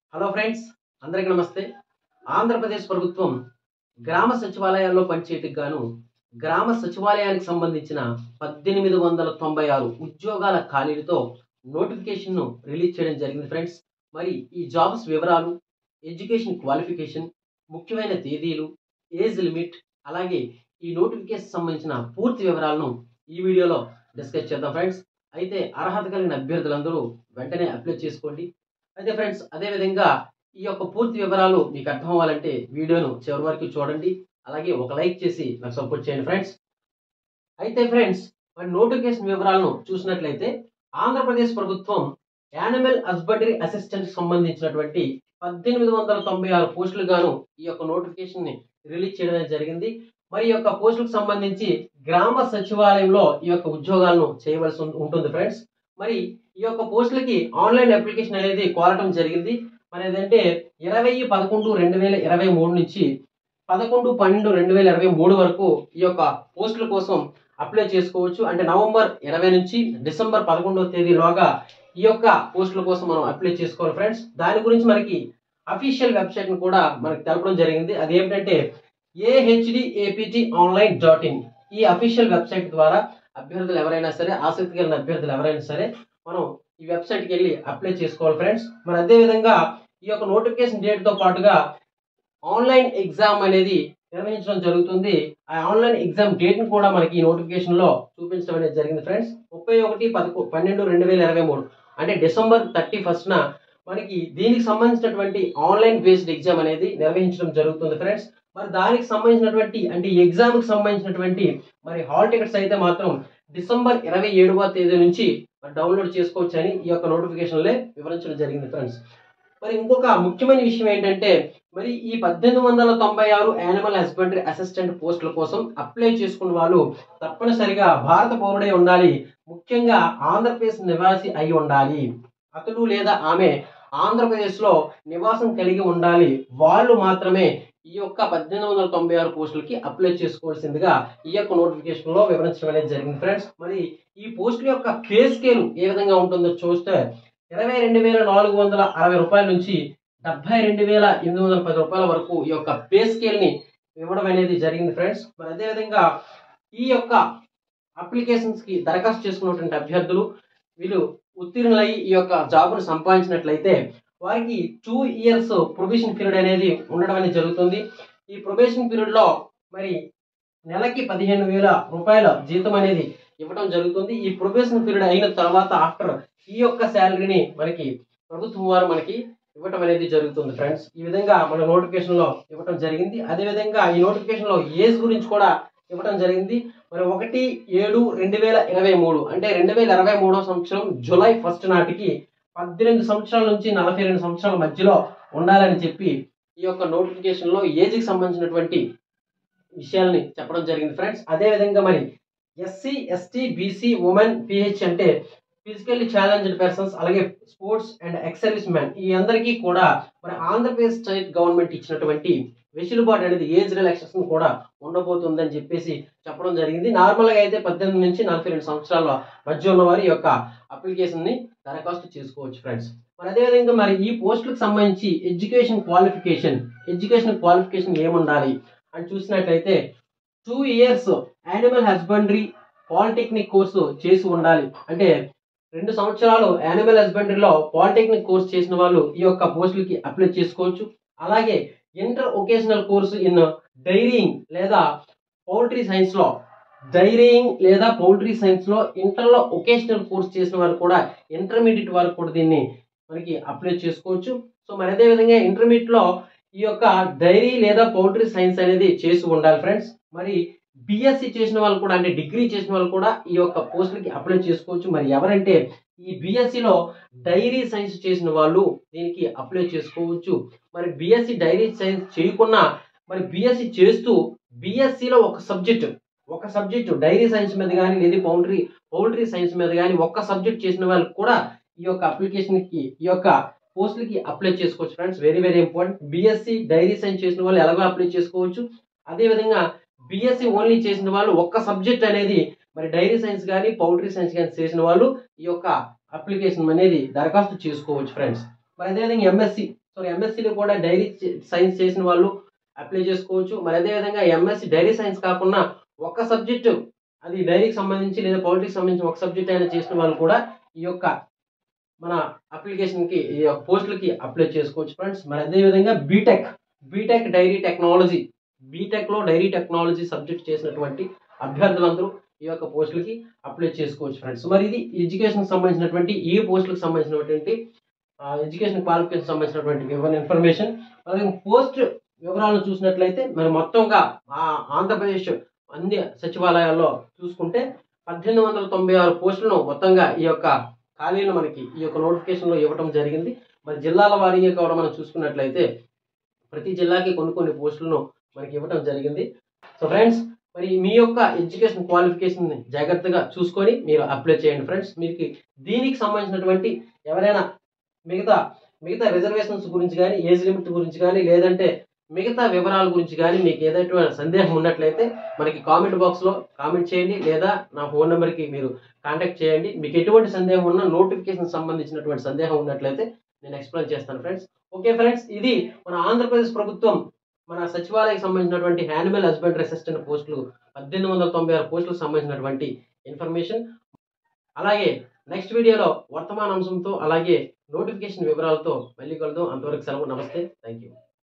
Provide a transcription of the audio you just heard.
hello friends అందరికీ నమస్తే ఆంధ్రప్రదేశ్ ప్రభుత్వం గ్రామ సచివాలయాల్లో పనిచేయటకు గాను గ్రామ సచివాలయానికి సంబంధించిన పద్దెనిమిది వందల తొంభై ఆరు ఉద్యోగాల ఖాళీలతో నోటిఫికేషన్ను రిలీజ్ చేయడం జరిగింది ఫ్రెండ్స్ మరి ఈ జాబ్స్ వివరాలు ఎడ్యుకేషన్ క్వాలిఫికేషన్ ముఖ్యమైన తేదీలు ఏజ్ లిమిట్ అలాగే ఈ నోటిఫికేషన్ సంబంధించిన పూర్తి వివరాలను ఈ వీడియోలో డిస్కస్ చేద్దాం ఫ్రెండ్స్ అయితే అర్హత కలిగిన అభ్యర్థులందరూ వెంటనే అప్లై చేసుకోండి అయితే ఫ్రెండ్స్ అదేవిధంగా ఈ యొక్క పూర్తి వివరాలు మీకు అర్థం అవ్వాలంటే వీడియోను చివరి వరకు చూడండి అలాగే ఒక లైక్ చేసి నాకు సపోర్ట్ చేయండి ఫ్రెండ్స్ అయితే ఫ్రెండ్స్ మరి నోటిఫికేషన్ వివరాలను చూసినట్లయితే ఆంధ్రప్రదేశ్ ప్రభుత్వం యానిమల్ హస్బెండరీ అసిస్టెంట్ సంబంధించినటువంటి పద్దెనిమిది వందల తొంభై ఆరు పోస్టులు గాను ఈ యొక్క నోటిఫికేషన్ ని రిలీజ్ చేయడం అనేది జరిగింది మరి ఈ యొక్క పోస్టులకు సంబంధించి గ్రామ సచివాలయంలో ఈ యొక్క ఉద్యోగాలను చేయవలసి ఉం- ఉంటుంది ఫ్రెండ్స్ మరి ఈ యొక్క పోస్టులకి ఆన్లైన్ అప్లికేషన్ అనేది కోరటం జరిగింది మరి ఏదంటే ఇరవై పదకొండు రెండు వేల ఇరవై మూడు నుంచి పదకొండు పన్నెండు రెండు వేల ఇరవై మూడు వరకు ఈ యొక్క పోస్టుల కోసం అప్లై చేసుకోవచ్చు అంటే నవంబర్ ఇరవై నుంచి డిసెంబర్ పదకొండవ తేదీలోగా ఈ యొక్క పోస్టుల కోసం మనం అప్లై చేసుకోవాలి ఫ్రెండ్స్ దాని గురించి మనకి అఫీషియల్ వెబ్సైట్ ని కూడా మనకి తెలపడం జరిగింది అది ఏమిటంటే AHD APT online dot in ఈ అఫీషియల్ వెబ్సైట్ ద్వారా అభ్యర్థులు ఎవరైనా సరే ఆసక్తి కలిగిన అభ్యర్థులు ఎవరైనా సరే మనం ఈ వెబ్సైట్కి వెళ్ళి అప్లై చేసుకోవాలి ఫ్రెండ్స్ మరి అదే విధంగా ఈ యొక్క నోటిఫికేషన్ డేట్ తో పాటుగా ఆన్లైన్ ఎగ్జామ్ అనేది నిర్వహించడం జరుగుతుంది ఆ ఆన్లైన్ ఎగ్జామ్ డేట్ ని కూడా మనకి ఈ నోటిఫికేషన్ లో చూపించడం అనేది జరిగింది ఫ్రెండ్స్ ముప్పై ఒకటి పదకొ పన్నెండు రెండు వేల ఇరవై మూడు అంటే డిసెంబర్ థర్టీ ఫస్ట్ న మనకి దీనికి సంబంధించినటువంటి ఆన్లైన్ బేస్డ్ ఎగ్జామ్ అనేది నిర్వహించడం జరుగుతుంది ఫ్రెండ్స్ మరి దానికి సంబంధించినటువంటి అంటే ఈ ఎగ్జామ్ కి సంబంధించినటువంటి మరి హాల్ టికెట్స్ అయితే మాత్రం డిసెంబర్ ఇరవై ఏడవ తేదీ నుంచి మరి డౌన్లోడ్ చేసుకోవచ్చు అని ఈ యొక్క నోటిఫికేషన్లే వివరించడం జరిగింది ఫ్రెండ్స్ మరి ఇంకొక ముఖ్యమైన విషయం ఏంటంటే మరి ఈ పద్దెనిమిది వందల తొంభై ఆరు యానిమల్ హస్బెండరీ అసిస్టెంట్ పోస్టుల కోసం అప్లై చేసుకున్న వాళ్ళు తప్పనిసరిగా భారత పౌరుడై ఉండాలి ముఖ్యంగా ఆంధ్రప్రదేశ్ నివాసి అయి ఉండాలి అతడు లేదా ఆమె ఆంధ్రప్రదేశ్ లో నివాసం కలిగి ఉండాలి వాళ్ళు మాత్రమే ఈ యొక్క పద్దెనిమిది వందల తొంభై ఆరు పోస్టులకి అప్లై చేసుకోవాల్సిందిగా ఈ యొక్క నోటిఫికేషన్ లో వివరించడం అనేది జరిగింది ఫ్రెండ్స్ మరి ఈ పోస్టుల యొక్క పే స్కేల్ ఏ విధంగా ఉంటుందో చూస్తే ఇరవై రెండు వేల నాలుగు వందల అరవై రూపాయల నుంచి డెబ్బై రెండు వేల ఎనిమిది వందల పది రూపాయల వరకు ఈ యొక్క పే స్కేల్ ని ఇవ్వడం అనేది జరిగింది ఫ్రెండ్స్ మరి అదేవిధంగా ఈ యొక్క అప్లికేషన్స్ కి దరఖాస్తు చేసుకున్నటువంటి అభ్యర్థులు వీళ్ళు ఉత్తీర్ణులై ఈ యొక్క జాబ్ను సంపాదించినట్లయితే వారికి టూ ఇయర్స్ ప్రొబేషన్ పీరియడ్ అనేది ఉండడం అనేది జరుగుతుంది ఈ ప్రొబేషన్ పీరియడ్ లో మరి నెలకి పదిహేను వేల రూపాయల జీతం అనేది ఇవ్వడం జరుగుతుంది ఈ ప్రొబేషన్ పీరియడ్ అయిన తర్వాత ఆఫ్టర్ ఈ యొక్క శాలరీని మనకి ప్రభుత్వం వారు మనకి ఇవ్వటం అనేది జరుగుతుంది ఫ్రెండ్స్ ఈ విధంగా మన నోటిఫికేషన్ లో ఇవ్వటం జరిగింది అదే విధంగా ఈ నోటిఫికేషన్ లో ఏజ్ గురించి కూడా ఇవ్వటం జరిగింది మరి ఒకటి ఏడు రెండు వేల ఇరవై మూడు అంటే రెండు వేల ఇరవై మూడో సంవత్సరం జూలై ఫస్ట్ నాటికి పద్దెనిమిది సంవత్సరాల నుంచి నలభై రెండు సంవత్సరాల మధ్యలో ఉండాలని చెప్పి ఈ యొక్క నోటిఫికేషన్ లో ఏజ్ కి సంబంధించినటువంటి విషయాల్ని చెప్పడం జరిగింది ఫ్రెండ్స్ అదే విధంగా మరి SC ST BC women PH అంటే ఫిజికల్లీ ఛాలెంజ్డ్ పర్సన్స్ అలాగే sports and ex service man ఈ అందరికీ కూడా మరి ఆంధ్రప్రదేశ్ స్టేట్ గవర్నమెంట్ ఇచ్చినటువంటి వెసులుబాటు అనేది ఏజ్ రిలాక్సేషన్ కూడా ఉండబోతుందని చెప్పేసి చెప్పడం జరిగింది నార్మల్గా అయితే పద్దెనిమిది నుంచి నలభై రెండు సంవత్సరాల మధ్య ఉన్న వారి యొక్క అప్లికేషన్ ని దరఖాస్తు చేసుకోవచ్చు ఫ్రెండ్స్ మరి అదేవిధంగా మరి ఈ పోస్టులకు సంబంధించి ఎడ్యుకేషన్ క్వాలిఫికేషన్ ఎడ్యుకేషన్ క్వాలిఫికేషన్ ఏముండాలి అని చూసినట్లయితే two years animal husbandry polytechnic course చేసి ఉండాలి అంటే రెండు సంవత్సరాలు యానిమల్ హస్బెండరీలో పాలిటెక్నిక్ కోర్స్ చేసిన వాళ్ళు ఈ యొక్క పోస్టులకి అప్లై చేసుకోవచ్చు అలాగే inter vocational course in dairying లేదా పౌల్ట్రీ సైన్స్ లో డైరింగ్ లేదా పౌల్ట్రీ సైన్స్ లో ఇంటర్ లో ఒకేషనల్ కోర్స్ చేసిన వారు కూడా ఇంటర్మీడియట్ వారు కూడా దీన్ని మనకి అప్లై చేసుకోవచ్చు సో మరి అదే విధంగా ఇంటర్మీడియట్ లో ఈ యొక్క డైరీ లేదా పౌల్ట్రీ సైన్స్ అనేది చేసి ఉండాలి ఫ్రెండ్స్ మరి బిఎస్సి చేసిన వాళ్ళు కూడా అంటే డిగ్రీ చేసిన వాళ్ళు కూడా ఈ యొక్క పోస్టులకి అప్లై చేసుకోవచ్చు మరి ఎవరంటే ఈ BSc లో డైరీ సైన్స్ చేసిన వాళ్ళు దీనికి అప్లై చేసుకోవచ్చు మరి బిఎస్సి డైరీ సైన్స్ చేయకున్నా మరి బిఎస్సి చేస్తూ BSc లో ఒక సబ్జెక్ట్ ఒక సబ్జెక్టు డైరీ సైన్స్ మీద కానీ లేదా పౌల్ట్రీ పౌల్ట్రీ సైన్స్ మీద కానీ ఒక్క సబ్జెక్ట్ చేసిన వాళ్ళు కూడా ఈ యొక్క అప్లికేషన్ కి ఈ యొక్క పోస్టులకి అప్లై చేసుకోవచ్చు friends very very important BSc dairy science చేసిన వాళ్ళు ఎలాగో అప్లై చేసుకోవచ్చు అదే విధంగా బిఎస్సి ఓన్లీ చేసిన వాళ్ళు ఒక్క సబ్జెక్ట్ అనేది మరి డైరీ సైన్స్ కానీ పౌల్ట్రీ సైన్స్ కానీ చేసిన వాళ్ళు ఈ యొక్క అప్లికేషన్ అనేది దరఖాస్తు చేసుకోవచ్చు ఫ్రెండ్స్ మరి అదేవిధంగా ఎంఎస్సి సో సో ఎంఎస్సీలో కూడా డైరీ సైన్స్ చేసిన వాళ్ళు అప్లై చేసుకోవచ్చు మరి అదేవిధంగా ఎంఎస్సి డైరీ సైన్స్ కాకుండా ఒక సబ్జెక్టు అది డైరీకి సంబంధించి లేదా పౌల్ట్రీకి సంబంధించి ఒక సబ్జెక్ట్ అయినా చేసిన వాళ్ళు కూడా ఈ యొక్క మన అప్లికేషన్కి ఈ యొక్క పోస్టులకి అప్లై చేసుకోవచ్చు ఫ్రెండ్స్ మరి అదేవిధంగా బీటెక్ బీటెక్ డైరీ టెక్నాలజీ బీటెక్లో డైరీ టెక్నాలజీ సబ్జెక్ట్ చేసినటువంటి అభ్యర్థులందరూ ఈ యొక్క పోస్టులకి అప్లై చేసుకోవచ్చు ఫ్రెండ్స్ మరి ఇది ఎడ్యుకేషన్కి సంబంధించినటువంటి ఈ పోస్టులకు సంబంధించినటువంటి ఎడ్యుకేషన్ క్వాలిఫికేషన్ సంబంధించినటువంటి వివరణ ఇన్ఫర్మేషన్ అలాగే పోస్ట్ వివరాలను చూసినట్లయితే మరి మొత్తంగా ఆ ఆంధ్రప్రదేశ్ అన్ని సచివాలయాల్లో చూసుకుంటే పద్దెనిమిది వందల తొంభై ఆరు పోస్టులను మొత్తంగా ఈ యొక్క ఖాళీలు మనకి ఈ యొక్క నోటిఫికేషన్లో ఇవ్వడం జరిగింది మరి జిల్లాల వారీగా కూడా మనం చూసుకున్నట్లయితే ప్రతి జిల్లాకి కొన్ని కొన్ని పోస్టులను మనకి ఇవ్వడం జరిగింది సో ఫ్రెండ్స్ మరి మీ యొక్క ఎడ్యుకేషన్ క్వాలిఫికేషన్ జాగ్రత్తగా చూసుకొని మీరు అప్లై చేయండి ఫ్రెండ్స్ మీకు దీనికి సంబంధించినటువంటి ఎవరైనా మిగతా మిగతా రిజర్వేషన్స్ గురించి కానీ ఏజ్ లిమిట్ గురించి కానీ లేదంటే మిగతా వివరాల గురించి కానీ మీకు ఏదైనా సందేహం ఉన్నట్లయితే మనకి కామెంట్ బాక్స్లో కామెంట్ చేయండి లేదా నా ఫోన్ నెంబర్కి మీరు కాంటాక్ట్ చేయండి మీకు ఎటువంటి సందేహం ఉన్నా నోటిఫికేషన్ సంబంధించినటువంటి సందేహం ఉన్నట్లయితే నేను ఎక్స్ప్లెయిన్ చేస్తాను ఫ్రెండ్స్ ఓకే ఫ్రెండ్స్ ఇది మన ఆంధ్రప్రదేశ్ ప్రభుత్వం మన సచివాలయకి సంబంధించినటువంటి యానిమల్ హస్బెండరీ అసిస్టెంట్ పోస్టులు పద్దెనిమిది వందల తొంభై ఆరు పోస్టులకు సంబంధించినటువంటి ఇన్ఫర్మేషన్ అలాగే నెక్స్ట్ వీడియోలో వర్తమాన అంశంతో అలాగే నోటిఫికేషన్ వివరాలతో మళ్ళీ కలుద్దాం అంతవరకు సెలవు నమస్తే థ్యాంక్ యూ